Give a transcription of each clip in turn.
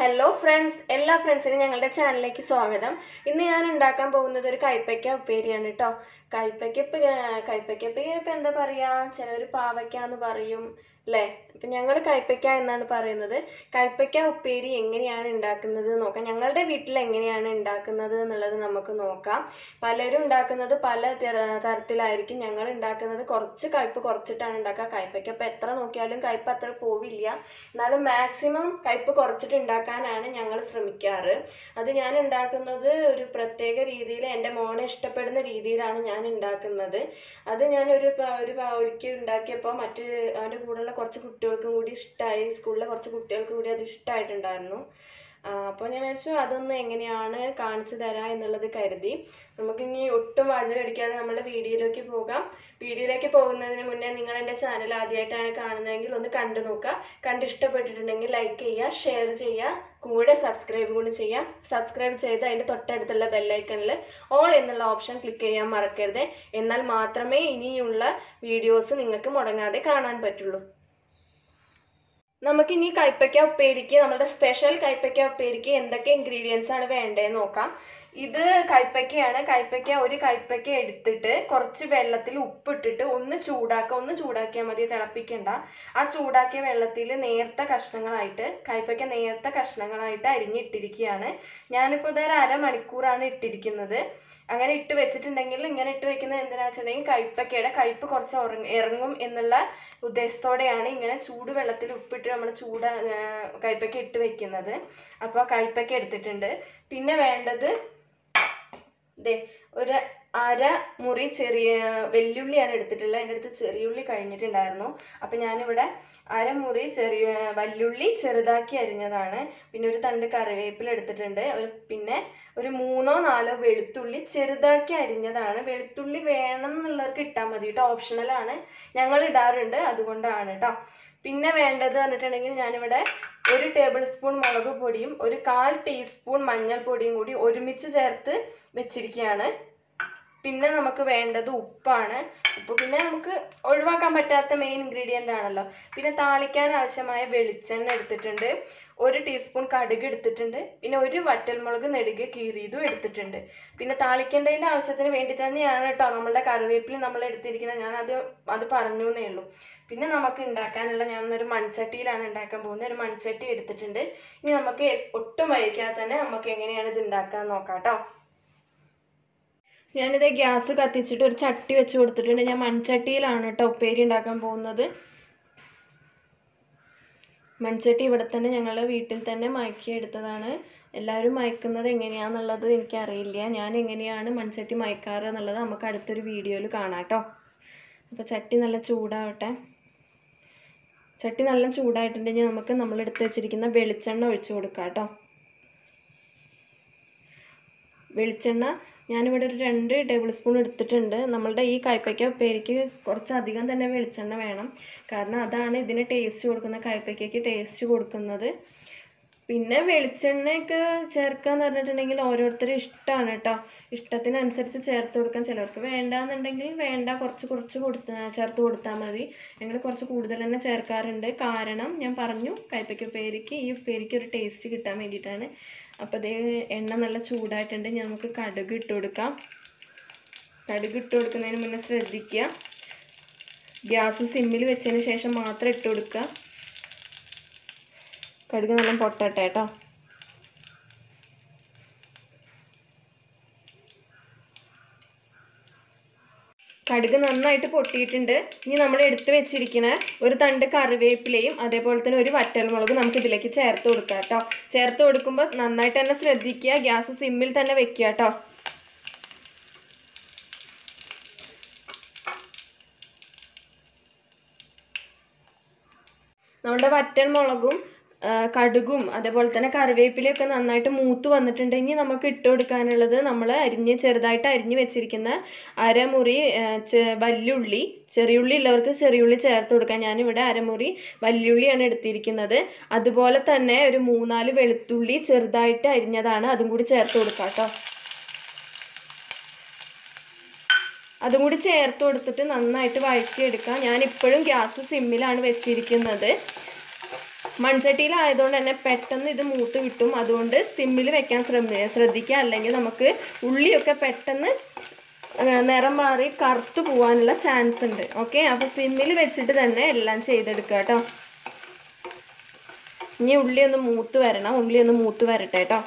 hello friends എല്ലാ ഫ്രണ്ട്സിനും ഞങ്ങളുടെ ചാനലിലേക്ക് സ്വാഗതം ഇന്ന് ഞാൻ ഉണ്ടാക്കാൻ പോകുന്നത് ഒരു കൈപ്പയ്ക്ക ഉപ്പേരിയാണ് കേട്ടോ കൈപ്പയ്ക്ക ഇപ്പം കൈപ്പയ്ക്ക ഉപ്പേരി ഇപ്പം എന്താ പറയുക ചിലർ പാവയ്ക്ക എന്ന് പറയും അല്ലേ ഇപ്പം ഞങ്ങൾ കൈപ്പയ്ക്ക എന്നാണ് പറയുന്നത് കൈപ്പയ്ക്ക ഉപ്പേരി എങ്ങനെയാണ് ഉണ്ടാക്കുന്നത് എന്ന് നോക്കാം ഞങ്ങളുടെ വീട്ടിൽ എങ്ങനെയാണ് ഉണ്ടാക്കുന്നത് എന്നുള്ളത് നമുക്ക് നോക്കാം പലരും ഉണ്ടാക്കുന്നത് പല തര- തരത്തിലായിരിക്കും ഞങ്ങൾ ഉണ്ടാക്കുന്നത് കുറച്ച് കയ്പ്പ് കുറച്ചിട്ടാണ് ഉണ്ടാക്കുക കയ്പ്പയ്ക്ക് അപ്പോൾ എത്ര നോക്കിയാലും കയ്പ്പ് അത്ര പോവില്ല എന്നാലും മാക്സിമം കയ്പ്പ് കുറച്ചിട്ട് ഉണ്ടാക്കാനാണ് ഞങ്ങൾ ശ്രമിക്കാറ് അത് ഞാൻ ഉണ്ടാക്കുന്നത് ഒരു പ്രത്യേക രീതിയിൽ എൻ്റെ മോനെ ഇഷ്ടപ്പെടുന്ന രീതിയിലാണ് ഞാൻ ഉണ്ടാക്കുന്നത് അത് ഞാൻ ഒരു പ- ഒരു പ- ഒരിക്കൽ ഉണ്ടാക്കിയപ്പോൾ മറ്റ് അവൻ്റെ കൂടെയുള്ള കുറച്ച് കുട്ടികൾക്കും കൂടി ഇഷ്ടമായി സ്കൂളിലെ കുറച്ച് കുട്ടികൾക്ക് കൂടി അത് ഇഷ്ടമായിട്ടുണ്ടായിരുന്നു അപ്പോൾ ഞാൻ വിചാരിച്ചു അതൊന്ന് എങ്ങനെയാണ് കാണിച്ചു തരാം എന്നുള്ളത് കരുതി നമുക്കിനി ഒട്ടും വാചകം അടിക്കാതെ നമ്മുടെ വീഡിയോയിലേക്ക് പോകാം വീഡിയോയിലേക്ക് പോകുന്നതിന് മുന്നേ നിങ്ങൾ എൻ്റെ ചാനൽ ആദ്യമായിട്ടാണ് കാണുന്നതെങ്കിൽ ഒന്ന് കണ്ടു നോക്കുക കണ്ട് ഇഷ്ടപ്പെട്ടിട്ടുണ്ടെങ്കിൽ ലൈക്ക് ചെയ്യുക ഷെയർ ചെയ്യുക കൂടെ സബ്സ്ക്രൈബ് കൂടി ചെയ്യുക സബ്സ്ക്രൈബ് ചെയ്ത് അതിൻ്റെ തൊട്ടടുത്തുള്ള ബെല്ലൈക്കണിൽ ഓൾ എന്നുള്ള ഓപ്ഷൻ ക്ലിക്ക് ചെയ്യാൻ മറക്കരുത് എന്നാൽ മാത്രമേ ഇനിയുള്ള വീഡിയോസ് നിങ്ങൾക്ക് മുടങ്ങാതെ കാണാൻ പറ്റുള്ളൂ നമുക്കിനി കൈപ്പയ്ക്ക ഉപ്പേരിക്ക് നമ്മുടെ സ്പെഷ്യൽ കൈപ്പയ്ക്ക ഉപ്പേരിക്ക് എന്തൊക്കെ ഇൻഗ്രീഡിയൻസ് ആണ് വേണ്ടതെന്ന് നോക്കാം ഇത് കൈപ്പയ്ക്കയാണ് കൈപ്പയ്ക്ക ഒരു കൈപ്പയ്ക്ക എടുത്തിട്ട് കുറച്ച് വെള്ളത്തിൽ ഉപ്പിട്ടിട്ട് ഒന്ന് ചൂടാക്കുക ഒന്ന് ചൂടാക്കിയാൽ മതി തിളപ്പിക്കണ്ട ആ ചൂടാക്കിയ വെള്ളത്തിൽ നേർത്ത കഷ്ണങ്ങളായിട്ട് കൈപ്പയ്ക്ക നേർത്ത കഷ്ണങ്ങളായിട്ട് അരിഞ്ഞിട്ടിരിക്കുകയാണ് ഞാനിപ്പോൾ ഇതൊരു അരമണിക്കൂറാണ് ഇട്ടിരിക്കുന്നത് അങ്ങനെ ഇട്ട് വെച്ചിട്ടുണ്ടെങ്കിൽ ഇങ്ങനെ ഇട്ട് വെക്കുന്നത് എന്തിനാണെന്ന് വെച്ചിട്ടുണ്ടെങ്കിൽ കൈപ്പയ്ക്കയുടെ കയ്പ്പ് കുറച്ച് ഉറങ്ങ ഇറങ്ങും എന്നുള്ള ഉദ്ദേശത്തോടെയാണ് ഇങ്ങനെ ചൂട് വെള്ളത്തിൽ ഉപ്പിട്ട് നമ്മൾ ചൂട് ആ, കയ്പ്പയ്ക്ക ഇട്ട് വെക്കുന്നത് അപ്പോൾ കയ്പ്പയ്ക്ക എടുത്തിട്ടുണ്ട് പിന്നെ വേണ്ടത് ദേ ഒരു അര മുറി ചെറിയ വെല്ലുള്ളിയാണ് എടുത്തിട്ടുള്ളത് എൻ്റെ അടുത്ത് ചെറിയുള്ളി കഴിഞ്ഞിട്ടുണ്ടായിരുന്നു അപ്പം ഞാനിവിടെ അരമുറി ചെറിയ വല്ലുള്ളി ചെറുതാക്കി അരിഞ്ഞതാണ് പിന്നെ ഒരു തണ്ട് കറിവേപ്പില എടുത്തിട്ടുണ്ട് ഒരു പിന്നെ ഒരു മൂന്നോ നാലോ വെളുത്തുള്ളി ചെറുതാക്കി അരിഞ്ഞതാണ് വെളുത്തുള്ളി വേണം എന്നുള്ളവർക്ക് ഇട്ടാൽ മതി കേട്ടോ ഓപ്ഷണലാണ് ഞങ്ങൾ ഇടാറുണ്ട് അതുകൊണ്ടാണ് കേട്ടോ പിന്നെ വേണ്ടത് പറഞ്ഞിട്ടുണ്ടെങ്കിൽ ഞാനിവിടെ ഒരു ടേബിൾ സ്പൂൺ മുളക് പൊടിയും ഒരു കാൽ ടീസ്പൂൺ മഞ്ഞൾപ്പൊടിയും കൂടി ഒരുമിച്ച് ചേർത്ത് വെച്ചിരിക്കുകയാണ് പിന്നെ നമുക്ക് വേണ്ടത് ഉപ്പാണ് ഉപ്പ് പിന്നെ നമുക്ക് ഒഴിവാക്കാൻ പറ്റാത്ത മെയിൻ ഇൻഗ്രീഡിയൻ്റ് ആണല്ലോ പിന്നെ താളിക്കാൻ ആവശ്യമായ വെളിച്ചെണ്ണ എടുത്തിട്ടുണ്ട് ഒരു ടീസ്പൂൺ കടുക് എടുത്തിട്ടുണ്ട് പിന്നെ ഒരു വറ്റൽമുളക് നെടുകെ കീറിയതും എടുത്തിട്ടുണ്ട് പിന്നെ താളിക്കേണ്ടതിൻ്റെ ആവശ്യത്തിന് വേണ്ടി തന്നെയാണ് കേട്ടോ നമ്മളുടെ കറിവേപ്പില നമ്മൾ എടുത്തിരിക്കുന്നത് ഞാൻ അത് അത് പറഞ്ഞു എന്നേ ഉള്ളൂ പിന്നെ നമുക്ക് ഉണ്ടാക്കാനുള്ള ഞാനൊരു മൺചട്ടിയിലാണ് ഉണ്ടാക്കാൻ പോകുന്നത് ഒരു മൺചട്ടി എടുത്തിട്ടുണ്ട് ഇനി നമുക്ക് ഒട്ടും വൈകാതെ തന്നെ നമുക്ക് എങ്ങനെയാണ് ഇത് ഉണ്ടാക്കാൻ നോക്കാം കേട്ടോ ഞാനിത് ഗ്യാസ് കത്തിച്ചിട്ട് ഒരു ചട്ടി വെച്ച് കൊടുത്തിട്ടുണ്ട് ഞാൻ മൺചട്ടിയിലാണ് കേട്ടോ ഉപ്പേരി ഉണ്ടാക്കാൻ പോകുന്നത് മൺചട്ടി ഇവിടെ തന്നെ ഞങ്ങളുടെ വീട്ടിൽ തന്നെ മയക്കി എടുത്തതാണ് എല്ലാവരും മയക്കുന്നത് എങ്ങനെയാണെന്നുള്ളത് എനിക്കറിയില്ല ഞാൻ എങ്ങനെയാണ് മൺചട്ടി മയക്കാറ് എന്നുള്ളത് നമുക്ക് അടുത്തൊരു വീഡിയോയിൽ കാണാം കേട്ടോ അപ്പോൾ ചട്ടി നല്ല ചൂടാവട്ടെ ചട്ടി നല്ല ചൂടായിട്ടുണ്ടെങ്കിൽ നമുക്ക് നമ്മൾ എടുത്ത് വെച്ചിരിക്കുന്ന വെളിച്ചെണ്ണ ഒഴിച്ചു കൊടുക്കാം കേട്ടോ വെളിച്ചെണ്ണ ഞാനിവിടെ ഒരു രണ്ട് ടേബിൾ സ്പൂൺ എടുത്തിട്ടുണ്ട് നമ്മളുടെ ഈ കയ്പ്പയ്ക്ക ഉപ്പേരിക്ക് കുറച്ചധികം തന്നെ വെളിച്ചെണ്ണ വേണം കാരണം അതാണ് ഇതിന് ടേസ്റ്റ് കൊടുക്കുന്ന കയ്പ്പയ്ക്കയ്ക്ക് ടേസ്റ്റ് കൊടുക്കുന്നത് പിന്നെ വെളിച്ചെണ്ണയൊക്കെ ചേർക്കാന്ന് പറഞ്ഞിട്ടുണ്ടെങ്കിൽ ഓരോരുത്തരും ഇഷ്ടമാണ് കേട്ടോ ഇഷ്ടത്തിനനുസരിച്ച് ചേർത്ത് കൊടുക്കാൻ ചിലർക്ക് വേണ്ടാന്നുണ്ടെങ്കിൽ വേണ്ട കുറച്ച് കുറച്ച് കൊടുത്ത ചേർത്ത് കൊടുത്താൽ മതി ഞങ്ങൾ കുറച്ച് കൂടുതൽ തന്നെ ചേർക്കാറുണ്ട് കാരണം ഞാൻ പറഞ്ഞു കയ്പ്പയ്ക്ക ഉപ്പേരിക്ക് ഈ ഉപ്പേരിക്ക് ഒരു ടേസ്റ്റ് കിട്ടാൻ വേണ്ടിയിട്ടാണ് അപ്പോൾ അതേ എണ്ണ നല്ല ചൂടായിട്ടുണ്ട് ഇനി നമുക്ക് കടുക് ഇട്ട് കൊടുക്കാം കടുക് ഇട്ട് കൊടുക്കുന്നതിന് മുന്നേ ശ്രദ്ധിക്കുക ഗ്യാസ് സിമ്മിൽ വെച്ചതിന് ശേഷം മാത്രം ഇട്ട് കൊടുക്കുക കടുക് നല്ല പൊട്ടട്ടെ കേട്ടോ കടുക് നന്നായിട്ട് പൊട്ടിയിട്ടുണ്ട് ഇനി നമ്മൾ എടുത്തു വെച്ചിരിക്കുന്ന ഒരു തണ്ട് കറിവേപ്പിലയും അതേപോലെ തന്നെ ഒരു വറ്റൽമുളക് നമുക്ക് ഇതിലേക്ക് ചേർത്ത് കൊടുക്കാം കേട്ടോ ചേർത്ത് കൊടുക്കുമ്പോൾ നന്നായിട്ട് തന്നെ ശ്രദ്ധിക്കുക ഗ്യാസ് സിമ്മിൽ തന്നെ വെക്കുക കേട്ടോ നമ്മുടെ വറ്റൽ മുളകും ആ, കടുകും അതേപോലെ തന്നെ കറിവേപ്പിലയൊക്കെ നന്നായിട്ട് മൂത്ത് വന്നിട്ടുണ്ട് ഇനി നമുക്ക് ഇട്ട് കൊടുക്കാനുള്ളത് നമ്മൾ അരിഞ്ഞ് ചെറുതായിട്ട് അരിഞ്ഞ് വെച്ചിരിക്കുന്ന അരമുറി ആ, ചെ- വല്യുള്ളി ചെറിയുള്ളി ഉള്ളവർക്ക് ചെറിയുള്ളി ചേർത്ത് കൊടുക്കാം ഞാനിവിടെ അരമുറി വല്യുള്ളിയാണ് എടുത്തിരിക്കുന്നത് അതുപോലെ തന്നെ ഒരു മൂന്നാല് വെളുത്തുള്ളി ചെറുതായിട്ട് അരിഞ്ഞതാണ് അതും കൂടി ചേർത്ത് കൊടുക്കാം കേട്ടോ അതും കൂടി ചേർത്ത് കൊടുത്തിട്ട് നന്നായിട്ട് വഴറ്റിയെടുക്കാം ഞാൻ ഇപ്പോഴും ഗ്യാസ് സിമ്മിലാണ് വെച്ചിരിക്കുന്നത് മൺചട്ടിയിലായതുകൊണ്ട് തന്നെ പെട്ടെന്ന് ഇത് മൂത്ത് കിട്ടും അതുകൊണ്ട് സിമ്മിൽ വെക്കാൻ ശ്രമി ശ്രദ്ധിക്കുക അല്ലെങ്കിൽ നമുക്ക് ഉള്ളിയൊക്കെ പെട്ടെന്ന് ആ, നിറം മാറി കറുത്തു പോകാനുള്ള ചാൻസ് ഉണ്ട് ഓക്കെ അപ്പോൾ സിമ്മിൽ വെച്ചിട്ട് തന്നെ എല്ലാം ചെയ്തെടുക്കുക കേട്ടോ ഇനി ഉള്ളി ഒന്ന് മൂത്ത് വരണം ഉള്ളി ഒന്ന് മൂത്ത് വരട്ടെ കേട്ടോ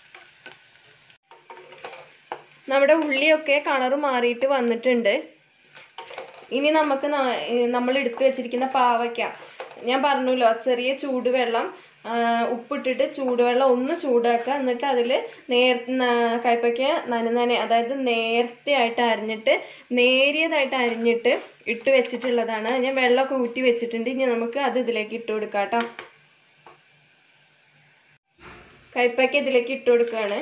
നമ്മുടെ ഉള്ളിയൊക്കെ കളറ് മാറിയിട്ട് വന്നിട്ടുണ്ട് ഇനി നമുക്ക് ന- ഏ, നമ്മൾ എടുത്തു വെച്ചിരിക്കുന്ന പാവയ്ക്ക ഞാൻ പറഞ്ഞല്ലോ ചെറിയ ചൂടുവെള്ളം ആ, ഉപ്പിട്ടിട്ട് ചൂടുവെള്ളം ഒന്ന് ചൂടാക്കുക എന്നിട്ട് അതിൽ നേർ ന- കയ്പയ്ക്ക നനനനെ അതായത് നേരത്തെ ആയിട്ട് അരിഞ്ഞിട്ട് നേരിയതായിട്ട് അരിഞ്ഞിട്ട് ഇട്ട് വെച്ചിട്ടുള്ളതാണ് ഞാൻ വെള്ളമൊക്കെ ഊറ്റി വെച്ചിട്ടുണ്ട് ഇനി നമുക്ക് അത് ഇതിലേക്ക് ഇട്ട് കൊടുക്കാം കേട്ടോ കയ്പയ്ക്ക ഇതിലേക്ക് ഇട്ട് കൊടുക്കുകയാണ്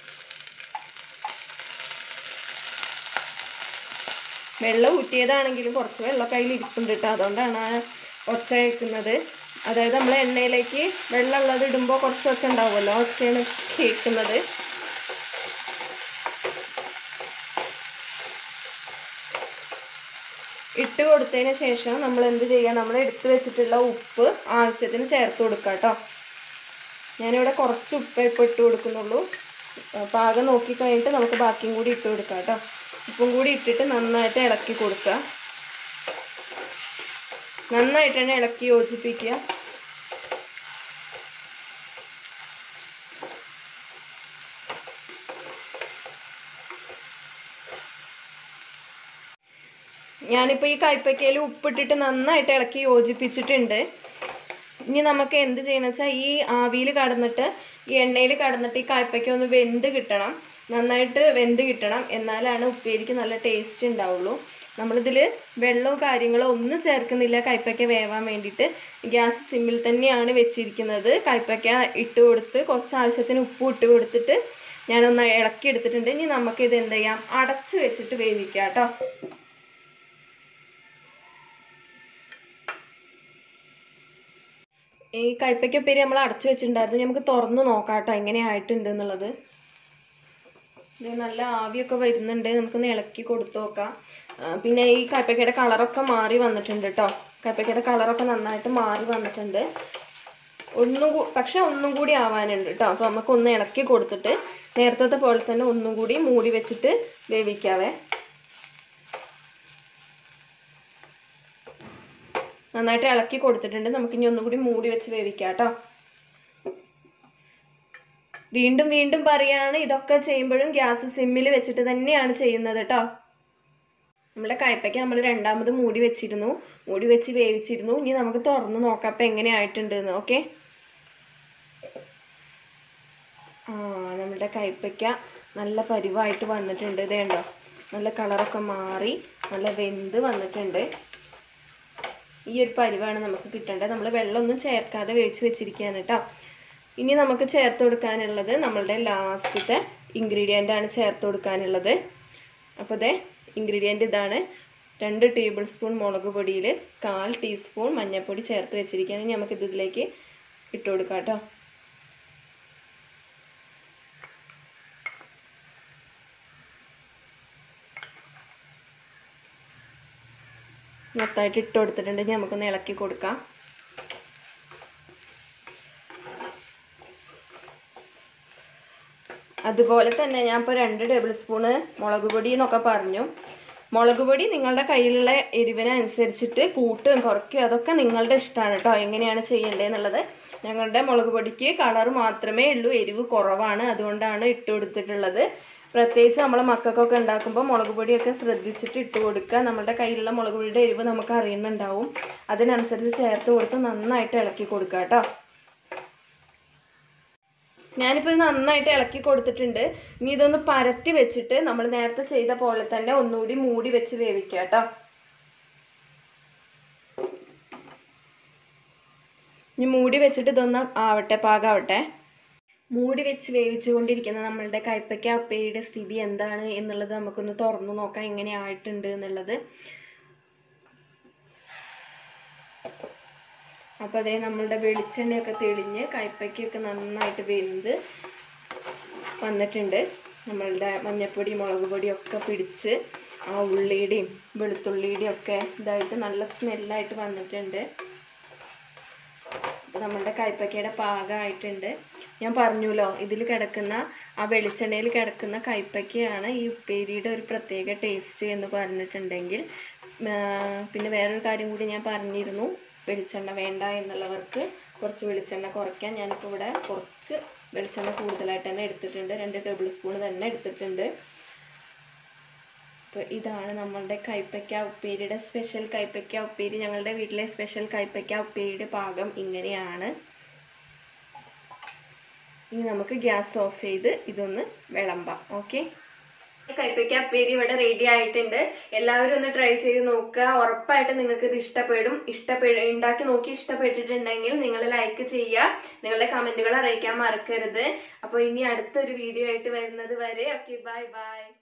വെള്ളം ഊറ്റിയതാണെങ്കിലും കുറച്ച് വെള്ളം കയ്യിൽ ഇരിപ്പുണ്ട് കേട്ടോ അതുകൊണ്ടാണ് ആ ഒച്ച കേൾക്കുന്നത് അതായത് നമ്മൾ എണ്ണയിലേക്ക് വെള്ളം ഉള്ളത് ഇടുമ്പോൾ കുറച്ച് ഒച്ച ഉണ്ടാവുമല്ലോ ഒച്ചയാണ് കേൾക്കുന്നത് ഇട്ട് കൊടുത്തതിന് ശേഷം നമ്മൾ എന്ത് ചെയ്യുക നമ്മൾ എടുത്തു വെച്ചിട്ടുള്ള ഉപ്പ് ആവശ്യത്തിന് ചേർത്ത് കൊടുക്കുക കേട്ടോ ഞാനിവിടെ കുറച്ച് ഉപ്പേ ഇപ്പോൾ ഇട്ട് കൊടുക്കുന്നുള്ളൂ ആ, പാകം നോക്കി കഴിഞ്ഞിട്ട് നമുക്ക് ബാക്കിയും കൂടി ഇട്ട് കൊടുക്കാം കേട്ടോ ഉപ്പും കൂടി ഇട്ടിട്ട് നന്നായിട്ട് ഇളക്കി കൊടുക്കുക നന്നായിട്ട് തന്നെ ഇളക്കി യോജിപ്പിക്കുക ഞാനിപ്പോൾ ഈ കയ്പ്പയ്ക്കയിൽ ഉപ്പിട്ടിട്ട് നന്നായിട്ട് ഇളക്കി യോജിപ്പിച്ചിട്ടുണ്ട് ഇനി നമുക്ക് എന്ത് ചെയ്യണം വെച്ചാൽ ഈ ആവിയിൽ കടന്നിട്ട് ഈ എണ്ണയിൽ കടന്നിട്ട് ഈ കായ്പയ്ക്ക ഒന്ന് വെന്ത് കിട്ടണം നന്നായിട്ട് വെന്ത് കിട്ടണം എന്നാലാണ് ഉപ്പേരിക്ക് നല്ല ടേസ്റ്റ് ഉണ്ടാവുള്ളൂ നമ്മളിതിൽ വെള്ളമോ കാര്യങ്ങളോ ഒന്നും ചേർക്കുന്നില്ല കയ്പ്പയ്ക്ക വേവാൻ വേണ്ടിയിട്ട് ഗ്യാസ് സിമ്മിൽ തന്നെയാണ് വെച്ചിരിക്കുന്നത് കയ്പ്പയ്ക്ക ഇട്ട് കൊടുത്ത് കുറച്ച് ആവശ്യത്തിന് ഉപ്പ് ഇട്ട് കൊടുത്തിട്ട് ഞാനൊന്ന് ഇളക്കി എടുത്തിട്ടുണ്ട് ഇനി നമുക്കിത് എന്ത് ചെയ്യാം അടച്ച് വെച്ചിട്ട് വേവിക്കാം കേട്ടോ ഈ കയ്പ്പയ്ക്ക ഉപ്പേരി നമ്മൾ അടച്ചു വെച്ചിട്ടുണ്ടായിരുന്നു ഇനി നമുക്ക് തുറന്ന് നോക്കാം കേട്ടോ എങ്ങനെയായിട്ടുണ്ട് എന്നുള്ളത് ഇത് നല്ല ആവിയൊക്കെ വരുന്നുണ്ട് നമുക്കൊന്ന് ഇളക്കി കൊടുത്തു നോക്കാം ആ, പിന്നെ ഈ കയ്പ്പയ്ക്കയുടെ കളറൊക്കെ മാറി വന്നിട്ടുണ്ട് കേട്ടോ കയ്പ്പയ്ക്കയുടെ കളറൊക്കെ നന്നായിട്ട് മാറി വന്നിട്ടുണ്ട് ഒന്നും കൂ പക്ഷെ ഒന്നും കൂടി ആവാനുണ്ട് കേട്ടോ അപ്പോൾ നമുക്ക് ഒന്ന് ഇളക്കി കൊടുത്തിട്ട് നേരത്തെ പോലെ തന്നെ ഒന്നും കൂടി മൂടി വെച്ചിട്ട് വേവിക്കാവേ നന്നായിട്ട് ഇളക്കി കൊടുത്തിട്ടുണ്ട് നമുക്ക് ഇനി ഒന്നും കൂടി മൂടി വെച്ച് വേവിക്കാം കേട്ടോ വീണ്ടും വീണ്ടും പറയാണ് ഇതൊക്കെ ചെയ്യുമ്പോഴും ഗ്യാസ് സിമ്മിൽ വെച്ചിട്ട് തന്നെയാണ് ചെയ്യുന്നത് കേട്ടോ നമ്മുടെ കയ്പ്പയ്ക്ക് നമ്മൾ രണ്ടാമത് മൂടി വെച്ചിരുന്നു മൂടി വെച്ച് വേവിച്ചിരുന്നു ഇനി നമുക്ക് തുറന്ന് നോക്കാം അപ്പം എങ്ങനെയായിട്ടുണ്ട് എന്ന് ഓക്കെ ആ നമ്മുടെ കയ്പ്പയ്ക്ക നല്ല പരിവായിട്ട് വന്നിട്ടുണ്ട് ഇതേണ്ടോ നല്ല കളറൊക്കെ മാറി നല്ല വെന്ത് വന്നിട്ടുണ്ട് ഈ ഒരു പരിവാണ് നമുക്ക് കിട്ടേണ്ടത് നമ്മൾ വെള്ളമൊന്നും ചേർക്കാതെ വേവിച്ച് വെച്ചിരിക്കുകയാണ് കേട്ടോ ഇനി നമുക്ക് ചേർത്ത് കൊടുക്കാനുള്ളത് നമ്മളുടെ ലാസ്റ്റത്തെ ഇൻഗ്രീഡിയൻ്റ് ആണ് ചേർത്ത് കൊടുക്കാനുള്ളത് അപ്പോൾ ഇതേ ഇൻഗ്രീഡിയൻ്റ് ഇതാണ് രണ്ട് ടേബിൾ സ്പൂൺ മുളക് പൊടിയിൽ കാൽ ടീസ്പൂൺ മഞ്ഞൾപ്പൊടി ചേർത്ത് വെച്ചിരിക്കുകയാണ് ഇനി നമുക്ക് ഇതിലേക്ക് ഇട്ട് കൊടുക്കാം കേട്ടോ മൊത്തമായിട്ട് ഇട്ട് കൊടുത്തിട്ടുണ്ടെങ്കിൽ നമുക്കൊന്ന് ഇളക്കി കൊടുക്കാം അതുപോലെ തന്നെ ഞാൻ ഇപ്പോൾ രണ്ട് ടേബിൾ സ്പൂണ് മുളക് പൊടി എന്നൊക്കെ പറഞ്ഞു മുളക് പൊടി നിങ്ങളുടെ കയ്യിലുള്ള എരിവിനനുസരിച്ചിട്ട് കൂട്ടുകയും കുറയ്ക്കുകയും അതൊക്കെ നിങ്ങളുടെ ഇഷ്ടമാണ് കേട്ടോ എങ്ങനെയാണ് ചെയ്യേണ്ടതെന്നുള്ളത് ഞങ്ങളുടെ മുളക് പൊടിക്ക് കളർ മാത്രമേ ഉള്ളൂ എരിവ് കുറവാണ് അതുകൊണ്ടാണ് ഇട്ട് കൊടുത്തിട്ടുള്ളത് പ്രത്യേകിച്ച് നമ്മളെ മക്കൾക്കൊക്കെ ഉണ്ടാക്കുമ്പോൾ മുളക് പൊടിയൊക്കെ ശ്രദ്ധിച്ചിട്ട് ഇട്ട് കൊടുക്കുക നമ്മുടെ കയ്യിലുള്ള മുളക് പൊടിയുടെ എരിവ് നമുക്ക് അറിയുന്നുണ്ടാവും അതിനനുസരിച്ച് ചേർത്ത് കൊടുത്ത് നന്നായിട്ട് ഇളക്കി കൊടുക്കുക കേട്ടോ ഞാനിപ്പോൾ ഇത് നന്നായിട്ട് ഇളക്കി കൊടുത്തിട്ടുണ്ട് ഇനി ഇതൊന്ന് പരത്തി വെച്ചിട്ട് നമ്മൾ നേരത്തെ ചെയ്ത പോലെ തന്നെ ഒന്നുകൂടി മൂടി വെച്ച് വേവിക്കുക കേട്ടോ ഇനി മൂടി വെച്ചിട്ട് ഇതൊന്ന് ആവട്ടെ പാകാവട്ടെ മൂടി വെച്ച് വേവിച്ചുകൊണ്ടിരിക്കുന്ന നമ്മളുടെ കൈപ്പയ്ക്ക ഉപ്പേരിയുടെ സ്ഥിതി എന്താണ് എന്നുള്ളത് നമുക്കൊന്ന് തുറന്നു നോക്കാം എങ്ങനെ ആയിട്ടുണ്ട് എന്നുള്ളത് അപ്പോൾ അതേ നമ്മളുടെ വെളിച്ചെണ്ണയൊക്കെ തെളിഞ്ഞ് കൈപ്പയ്ക്കൊക്കെ നന്നായിട്ട് വെന്ത് വന്നിട്ടുണ്ട് നമ്മളുടെ മഞ്ഞൾപ്പൊടി മുളക് പൊടിയൊക്കെ പിടിച്ച് ആ ഉള്ളിയുടെയും വെളുത്തുള്ളിയുടെയും ഒക്കെ ഇതായിട്ട് നല്ല സ്മെല്ലായിട്ട് വന്നിട്ടുണ്ട് അപ്പോൾ നമ്മളുടെ കൈപ്പക്കയുടെ പാകമായിട്ടുണ്ട് ഞാൻ പറഞ്ഞല്ലോ ഇതിൽ കിടക്കുന്ന ആ വെളിച്ചെണ്ണയിൽ കിടക്കുന്ന കൈപ്പക്കയാണ് ഈ ഉപ്പേരിയുടെ ഒരു പ്രത്യേക ടേസ്റ്റ് എന്ന് പറഞ്ഞിട്ടുണ്ടെങ്കിൽ ആ, പിന്നെ വേറൊരു കാര്യം കൂടി ഞാൻ പറഞ്ഞിരുന്നു വെളിച്ചെണ്ണ വേണ്ട എന്നുള്ളവർക്ക് കുറച്ച് വെളിച്ചെണ്ണ കുറയ്ക്കാൻ ഞാനിപ്പോൾ ഇവിടെ കുറച്ച് വെളിച്ചെണ്ണ കൂടുതലായിട്ട് തന്നെ എടുത്തിട്ടുണ്ട് രണ്ട് ടേബിൾ സ്പൂൺ തന്നെ എടുത്തിട്ടുണ്ട് അപ്പോൾ ഇതാണ് നമ്മളുടെ കൈപ്പയ്ക്ക ഉപ്പേരിയുടെ സ്പെഷ്യൽ കൈപ്പയ്ക്ക ഉപ്പേരി ഞങ്ങളുടെ വീട്ടിലെ സ്പെഷ്യൽ കൈപ്പയ്ക്ക ഉപ്പേരിയുടെ പാകം ഇങ്ങനെയാണ് ഇനി നമുക്ക് ഗ്യാസ് ഓഫ് ചെയ്ത് ഇതൊന്ന് വിളമ്പാം ഓക്കെ കൈപ്പയ്ക്ക ഉപ്പേരി ഇവിടെ റെഡി ആയിട്ടുണ്ട് എല്ലാവരും ഒന്ന് ട്രൈ ചെയ്ത് നോക്കുക ഉറപ്പായിട്ട് നിങ്ങൾക്ക് ഇത് ഇഷ്ടപ്പെടും ഇഷ്ടപ്പെട ഉണ്ടാക്കി നോക്കി ഇഷ്ടപ്പെട്ടിട്ടുണ്ടെങ്കിൽ നിങ്ങൾ ലൈക്ക് ചെയ്യുക നിങ്ങളുടെ കമന്റുകൾ അറിയിക്കാൻ മറക്കരുത് അപ്പോൾ ഇനി അടുത്തൊരു വീഡിയോ ആയിട്ട് വരുന്നത് വരെ ഓക്കെ ബൈ ബൈ